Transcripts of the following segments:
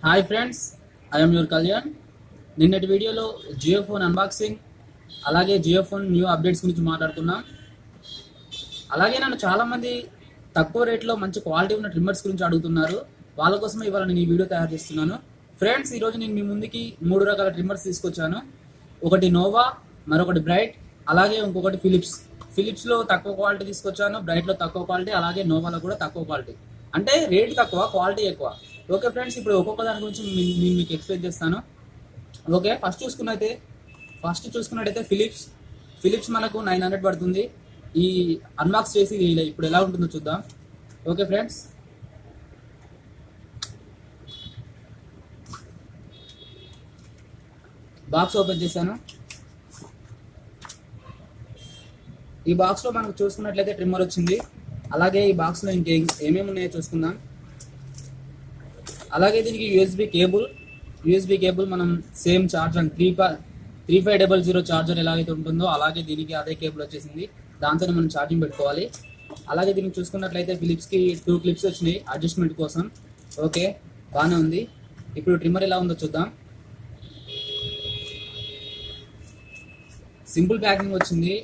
hi friends I'm your Kalyan నిన్నటి వీడియోలో Jio phone unboxing అలాగే జియో ఫోన్ న్యూ అప్డేట్స్ గురించి మాట్లాడుతున్నాం అలాగే నన్ను చాలామంది తక్కువ రేట్లో మంచి క్వాలిటీ ఉన్న ట్రిమ్మర్స్ గురించి అడుగుతున్నారు వాళ్ళ కోసం ఇవాళ నేను ఈ వీడియో తయారు చేస్తున్నాను ఫ్రెండ్స్ ఈరోజు నేను మీ ముందుకి మూడు రకాల ట్రిమ్మర్స్ తీసుకొచ్చాను ఒకటి నోవా మరొకటి బ్రైట్ అలాగే ఇంకొకటి ఫిలిప్స్ ఫిలిప్స్లో తక్కువ క్వాలిటీ తీసుకొచ్చాను బ్రైట్లో తక్కువ క్వాలిటీ అలాగే నోవాలో కూడా తక్కువ క్వాలిటీ అంటే రేట్ తక్కువ క్వాలిటీ ఎక్కువ ఓకే ఫ్రెండ్స్ ఇప్పుడు ఒక్కొక్క దాని గురించి మీ- నేను మీకు ఎక్స్ప్లెయిన్ చేస్తాను ఓకే ఫస్ట్ చూసుకున్నైతే ఫస్ట్ చూసుకున్నట్టయితే ఫిలిప్స్ ఫిలిప్స్ మనకు నైన్ హండ్రెడ్ పడుతుంది ఈ అన్బాక్స్ చేసి ఇలా ఇప్పుడు ఎలా ఉంటుందో చూద్దాం ఓకే ఫ్రెండ్స్ బాక్స్ ఓపెన్ చేశాను ఈ బాక్స్లో మనకు చూసుకున్నట్లయితే ట్రిమ్మర్ వచ్చింది అలాగే ఈ బాక్స్లో ఇంకే ఏమేమి ఉన్నాయో చూసుకుందాం అలాగే దీనికి యూఎస్బి కేబుల్ యూఎస్బి కేబుల్ మనం same charger three three five double zero charger ఎలాగైతే ఉంటుందో అలాగే దీనికి అదే కేబుల్ వచ్చేసింది దాంతోనే మనం ఛార్జింగ్ పెట్టుకోవాలి అలాగే దీనికి చూసుకున్నట్లయితే ఫిలిప్స్కి టూ క్లిప్స్ వచ్చినాయి అడ్జస్ట్మెంట్ కోసం ఓకే బాగానే ఉంది ఇప్పుడు ట్రిమ్మర్ ఎలా ఉందో చూద్దాం సింపుల్ ప్యాకింగ్ వచ్చింది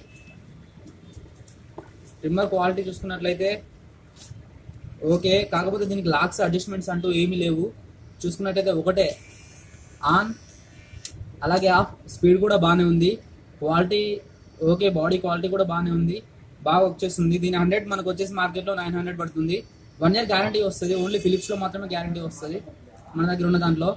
ట్రిమ్మర్ క్వాలిటీ చూసుకున్నట్లయితే ఓకే కాకపోతే దీనికి లాక్స్ అడ్జస్ట్మెంట్స్ అంటూ ఏమీ లేవు చూసుకున్నట్టయితే ఒకటే ఆన్ అలాగే ఆఫ్ స్పీడ్ కూడా బాగానే ఉంది క్వాలిటీ ఓకే బాడీ క్వాలిటీ కూడా బాగానే ఉంది బాగా వచ్చేస్తుంది దీని హండ్రెడ్ మనకు వచ్చేసి మార్కెట్లో నైన్ హండ్రెడ్ పడుతుంది వన్ ఇయర్ గ్యారంటీ వస్తుంది ఓన్లీ ఫిలిప్స్లో మాత్రమే గ్యారంటీ వస్తుంది మన దగ్గర ఉన్న దాంట్లో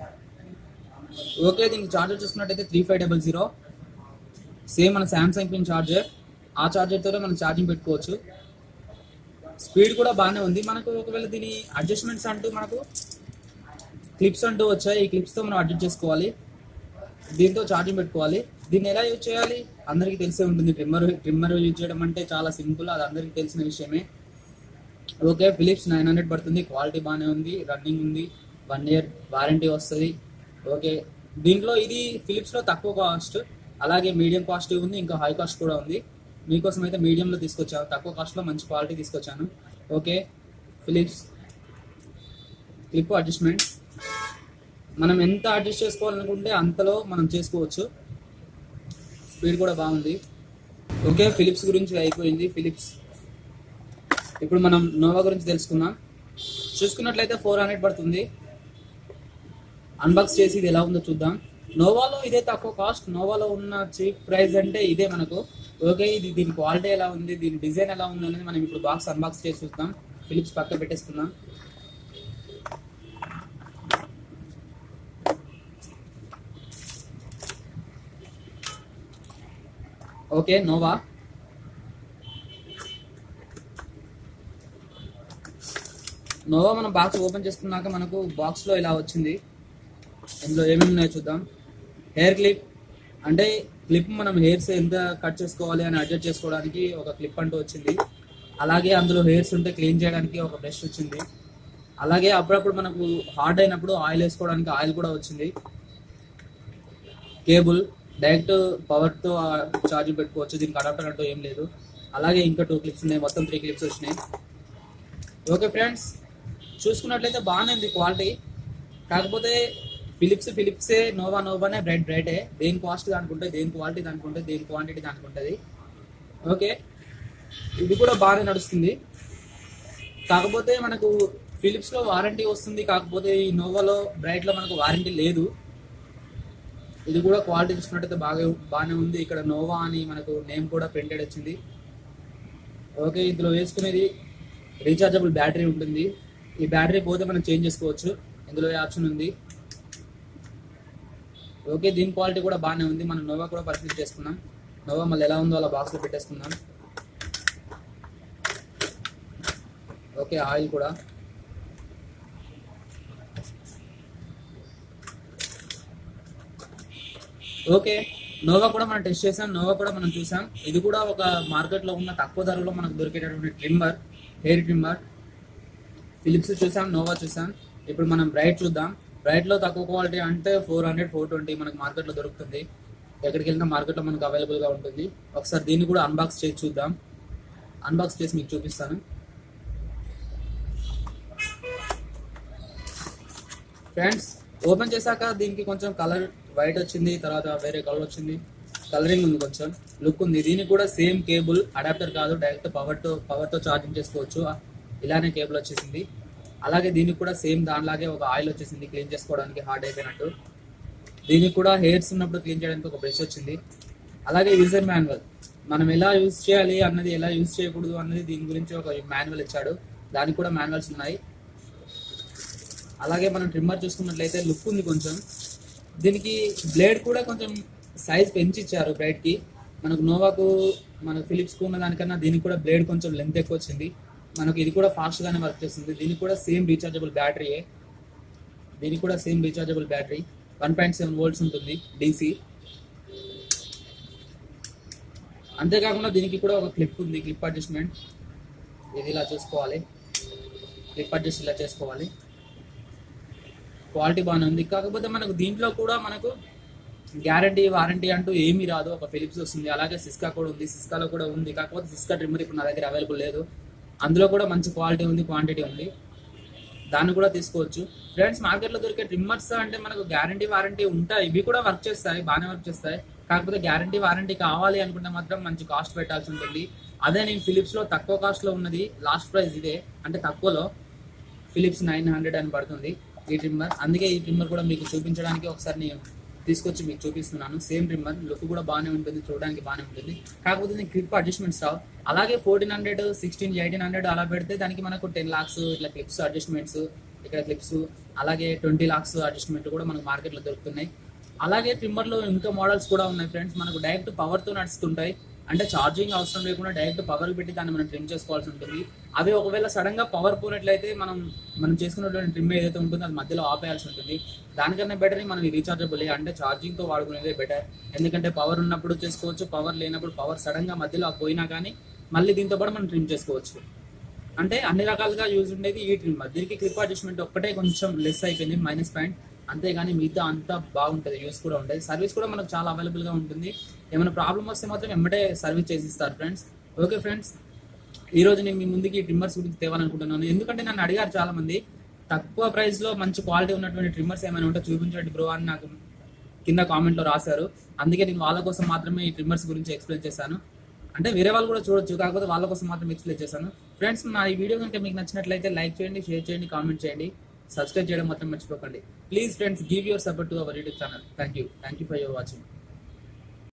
ఓకే దీనికి చార్జర్ చూసుకున్నట్టయితే three five double zero same మన శాంసంగ్ పిన్ చార్జర్ ఆ చార్జర్తోనే మనం ఛార్జింగ్ పెట్టుకోవచ్చు స్పీడ్ కూడా బాగానే ఉంది మనకు ఒకవేళ దీని అడ్జస్ట్మెంట్స్ అంటూ మనకు క్లిప్స్ అంటూ వచ్చాయి ఈ క్లిప్స్తో మనం అడ్జస్ట్ చేసుకోవాలి దీంతో ఛార్జింగ్ పెట్టుకోవాలి దీన్ని ఎలా యూజ్ చేయాలి అందరికీ తెలిసే ఉంటుంది ట్రిమ్మర్ ట్రిమ్మర్ యూజ్ చేయడం అంటే చాలా సింపుల్ అది అందరికీ తెలిసిన విషయమే ఓకే ఫిలిప్స్ నైన్ హండ్రెడ్ పడుతుంది క్వాలిటీ బాగానే ఉంది రన్నింగ్ ఉంది వన్ ఇయర్ వారంటీ వస్తుంది ఓకే దీంట్లో ఇది ఫిలిప్స్లో తక్కువ కాస్ట్ అలాగే మీడియం కాస్ట్ ఉంది ఇంకా హై కాస్ట్ కూడా ఉంది మీకోసం అయితే మీడియంలో తీసుకొచ్చాను తక్కువ కాస్ట్లో మంచి క్వాలిటీ తీసుకొచ్చాను ఓకే ఫిలిప్స్ క్లిప్ అడ్జస్ట్మెంట్ మనం ఎంత అడ్జస్ట్ చేసుకోవాలనుకుంటే అంతలో మనం చేసుకోవచ్చు స్పీడ్ కూడా బాగుంది ఓకే ఫిలిప్స్ గురించి అయిపోయింది ఫిలిప్స్ ఇప్పుడు మనం నోవా గురించి తెలుసుకుందాం చూసుకున్నట్లయితే ఫోర్ హండ్రెడ్ పడుతుంది అన్బాక్స్ చేసి ఇది ఎలా ఉందో చూద్దాం నోవాలో ఇదే తక్కువ కాస్ట్ నోవాలో ఉన్న చీప్ ప్రైస్ అంటే ఇదే మనకు ఓకే ఇది దీని క్వాలిటీ ఎలా ఉంది దీని డిజైన్ ఎలా ఉంది అనేది మనం ఇప్పుడు బాక్స్ అన్బాక్స్ చేసి చూద్దాం ఫిలిప్స్ పక్క పెట్టేసుకుందాం ఓకే నోవా నోవా మనం బాక్స్ ఓపెన్ చేసుకున్నాక మనకు బాక్స్లో ఇలా వచ్చింది ఇందులో ఏమేమి ఉన్నాయో చూద్దాం హెయిర్ క్లిప్ అంటే క్లిప్ మనం హెయిర్స్ ఎంత కట్ చేసుకోవాలి అని అడ్జస్ట్ చేసుకోవడానికి ఒక క్లిప్ అంటూ వచ్చింది అలాగే అందులో హెయిర్స్ ఉంటే క్లీన్ చేయడానికి ఒక బ్రష్ వచ్చింది అలాగే అప్పుడప్పుడు మనకు హార్డ్ అయినప్పుడు ఆయిల్ వేసుకోవడానికి ఆయిల్ కూడా వచ్చింది కేబుల్ డైరెక్ట్ పవర్తో ఛార్జింగ్ పెట్టుకోవచ్చు దీనికి అడాప్టర్ అంటూ ఏం లేదు అలాగే ఇంకా టూ క్లిప్స్ ఉన్నాయి మొత్తం త్రీ క్లిప్స్ వచ్చినాయి ఓకే ఫ్రెండ్స్ చూసుకున్నట్లయితే బాగానే ఉంది క్వాలిటీ కాకపోతే ఫిలిప్స్ ఫిలిప్సే నోవా నోవానే బ్రైట్ బ్రైటే దేని కాస్ట్ దానికి ఉంటుంది దేని క్వాలిటీ దానికి ఉంటుంది దేని క్వాంటిటీ దానికి ఉంటుంది ఓకే ఇది కూడా బాగానే నడుస్తుంది కాకపోతే మనకు ఫిలిప్స్లో వారంటీ వస్తుంది కాకపోతే ఈ నోవాలో బ్రైట్లో మనకు వారంటీ లేదు ఇది కూడా క్వాలిటీ చూసుకున్నట్టయితే బాగా బాగానే ఉంది ఇక్కడ నోవా అని మనకు నేమ్ కూడా ప్రింటెడ్ వచ్చింది ఓకే ఇందులో వేసుకునేది రీఛార్జబుల్ బ్యాటరీ ఉంటుంది ఈ బ్యాటరీ పోతే మనం చేంజ్ చేసుకోవచ్చు ఇందులో ఈ ఆప్షన్ ఉంది ఓకే దీని క్వాలిటీ కూడా బాగానే ఉంది మనం నోవా కూడా పరిశీలి చేసుకున్నాం నోవా మళ్ళీ ఎలా ఉందో అలా బాక్స్లో పెట్టేసుకుందాం ఓకే ఆయిల్ కూడా ఓకే నోవా కూడా మనం టెస్ట్ చేసాం నోవా కూడా మనం చూసాం ఇది కూడా ఒక మార్కెట్లో ఉన్న తక్కువ ధరలో మనకు దొరికేటటువంటి ట్రిమ్మర్ హెయిర్ ట్రిమ్మర్ ఫిలిప్స్ చూసాం నోవా చూసాం ఇప్పుడు మనం బ్రైట్ చూద్దాం బ్రైట్లో తక్కువ క్వాలిటీ అంటే ఫోర్ హండ్రెడ్ ఫోర్ ట్వంటీ మనకు మార్కెట్లో దొరుకుతుంది ఎక్కడికి వెళ్ళినా మార్కెట్లో మనకు అవైలబుల్గా ఉంటుంది ఒకసారి దీన్ని కూడా అన్బాక్స్ చేసి చూద్దాం అన్బాక్స్ చేసి మీకు చూపిస్తాను ఫ్రెండ్స్ ఓపెన్ చేశాక దీనికి కొంచెం కలర్ వైట్ వచ్చింది తర్వాత వేరే కలర్ వచ్చింది కలరింగ్ ఉంది కొంచెం లుక్ ఉంది దీనికి కూడా సేమ్ కేబుల్ అడాప్టర్ కాదు డైరెక్ట్ పవర్ తో పవర్ తో ఛార్జింగ్ చేసుకోవచ్చు ఇలానే కేబుల్ వచ్చేసింది అలాగే దీనికి కూడా సేమ్ దానిలాగే ఒక ఆయిల్ వచ్చేసింది క్లీన్ చేసుకోవడానికి హార్డ్ అయిపోయినట్టు దీనికి కూడా హెయిర్స్ ఉన్నప్పుడు క్లీన్ చేయడానికి ఒక బ్రష్ వచ్చింది అలాగే యూజర్ మాన్యువల్ మనం ఎలా యూజ్ చేయాలి అన్నది ఎలా యూజ్ చేయకూడదు అన్నది దీని గురించి ఒక మాన్యువల్ ఇచ్చాడు దానికి కూడా మాన్యువల్స్ ఉన్నాయి అలాగే మనం ట్రిమ్మర్ చూసుకున్నట్లయితే లుక్ ఉంది కొంచెం దీనికి బ్లేడ్ కూడా కొంచెం సైజ్ పెంచి ఇచ్చారు బ్లేడ్ కి మనకు నోవాకు మన ఫిలిప్స్ కు ఉన్న దానికన్నా దీనికి కూడా బ్లేడ్ కొంచెం లెంత్ ఎక్కువ వచ్చింది మనకు ఇది కూడా ఫాస్ట్ గానే వర్క్ చేస్తుంది దీనికి కూడా సేమ్ రీఛార్జబుల్ బ్యాటరీయే దీనికి కూడా same rechargeable battery one point seven volts ఉంటుంది డీసీ అంతేకాకుండా దీనికి కూడా ఒక క్లిప్ ఉంది క్లిప్ అడ్జస్ట్మెంట్ ఇది ఇలా చూసుకోవాలి క్లిప్ అడ్జస్ట్ ఇలా చేసుకోవాలి క్వాలిటీ బాగానే ఉంది కాకపోతే మనకు దీంట్లో కూడా మనకు గ్యారంటీ వారంటీ అంటూ ఏమీ రాదు ఒక ఫిలిప్స్ వస్తుంది అలాగే సిస్కా కూడా ఉంది సిస్కాలో కూడా ఉంది కాకపోతే సిస్కా ట్రిమ్మర్ ఇప్పుడు నా దగ్గర అవైలబుల్ లేదు అందులో కూడా మంచి క్వాలిటీ ఉంది క్వాంటిటీ ఉంది దాన్ని కూడా తీసుకోవచ్చు ఫ్రెండ్స్ మార్కెట్లో దొరికే ట్రిమ్మర్స్ అంటే మనకు గ్యారంటీ వారంటీ ఉంటాయి ఇవి కూడా వర్క్ చేస్తాయి బాగానే వర్క్ చేస్తాయి కాకపోతే గ్యారంటీ వారంటీ కావాలి అనుకుంటే మాత్రం మంచి కాస్ట్ పెట్టాల్సి ఉంటుంది అదే నేను ఫిలిప్స్ లో తక్కువ కాస్ట్ లో ఉన్నది లాస్ట్ ప్రైస్ ఇదే అంటే తక్కువలో ఫిలిప్స్ నైన్ హండ్రెడ్ అని పడుతుంది ఈ ట్రిమ్మర్ అందుకే ఈ ట్రిమ్మర్ కూడా మీకు చూపించడానికి ఒకసారి నేను తీసుకొచ్చి మీకు చూపిస్తున్నాను సేమ్ ట్రిమ్మర్ లుక్ కూడా బాగానే ఉంటుంది చూడడానికి బాగానే ఉంటుంది కాకపోతే దీనికి క్లిప్ అడ్జస్ట్మెంట్స్ రావు అలాగే fourteen hundred sixteen eighteen hundred అలా పెడితే దానికి మనకు టెన్ లాక్స్ ఇట్లా క్లిప్స్ అడ్జస్ట్మెంట్స్ ఇక్కడ క్లిప్స్ అలాగే ట్వంటీ లాక్స్ అడ్జస్ట్మెంట్ కూడా మనకు మార్కెట్లో దొరుకుతున్నాయి అలాగే ట్రిమ్మర్లో ఇంకా మోడల్స్ కూడా ఉన్నాయి ఫ్రెండ్స్ మనకు డైరెక్ట్ పవర్తో నడుస్తుంటాయి అంటే ఛార్జింగ్ అవసరం లేకుండా డైరెక్ట్ పవర్ పెట్టి దాన్ని మనం ట్రిమ్ చేసుకోవాల్సి ఉంటుంది అవి ఒకవేళ సడన్ గా పవర్ పోయినట్లయితే మనం మనం చేసుకున్నటువంటి ట్రిమ్ ఏదైతే ఉంటుందో అది మధ్యలో ఆపేయాల్సి ఉంటుంది దానికన్నా బెటర్ మనం రీఛార్జబుల్ అంటే ఛార్జింగ్ తో వాడుకునేదే బెటర్ ఎందుకంటే పవర్ ఉన్నప్పుడు చేసుకోవచ్చు పవర్ లేనప్పుడు పవర్ సడన్ గా మధ్యలో పోయినా కానీ మళ్ళీ దీంతో పాటు మనం ట్రిమ్ చేసుకోవచ్చు అంటే అన్ని రకాలుగా యూజ్ ఉండేది ఈ ట్రిమ్మర్ దీనికి క్లిప్ అడ్జస్ట్మెంట్ ఒక్కటే కొంచెం లెస్ అయిపోయింది మైనస్ పాయింట్ అంతేగాని మిగతా అంతా బాగుంటుంది యూస్ కూడా ఉంటుంది సర్వీస్ కూడా మనకు చాలా అవైలబుల్ గా ఉంటుంది ఏమైనా ప్రాబ్లం వస్తే మాత్రం వెంబడే సర్వీస్ చేసి ఇస్తారు ఫ్రెండ్స్ ఓకే ఫ్రెండ్స్ ఈ రోజు నేను మీ ముందుకి ట్రిమ్మర్స్ గురించి తేవాలనుకుంటున్నాను ఎందుకంటే నన్ను అడిగారు చాలా మంది తక్కువ ప్రైస్ లో మంచి క్వాలిటీ ఉన్నటువంటి ట్రిమ్మర్స్ ఏమైనా ఉంటే చూపించండి బ్రో అని నాకు కింద కామెంట్ లో రాశారు అందుకే నేను వాళ్ళ కోసం మాత్రమే ఈ ట్రిమ్మర్స్ గురించి ఎక్స్ప్లెయిన్ చేశాను అంటే వేరే వాళ్ళు కూడా చూడొచ్చు కాకపోతే వాళ్ళ కోసం మాత్రం ఎక్స్ప్లెయిన్ చేశాను ఫ్రెండ్స్ నా ఈ వీడియో కనుక మీకు నచ్చినట్లయితే లైక్ చేయండి షేర్ చేయండి కామెంట్ చేయండి సబ్స్క్రైబ్ చేయడం మాత్రం మర్చిపోకండి please friends give your support to our YouTube channel thank you thank you for your watching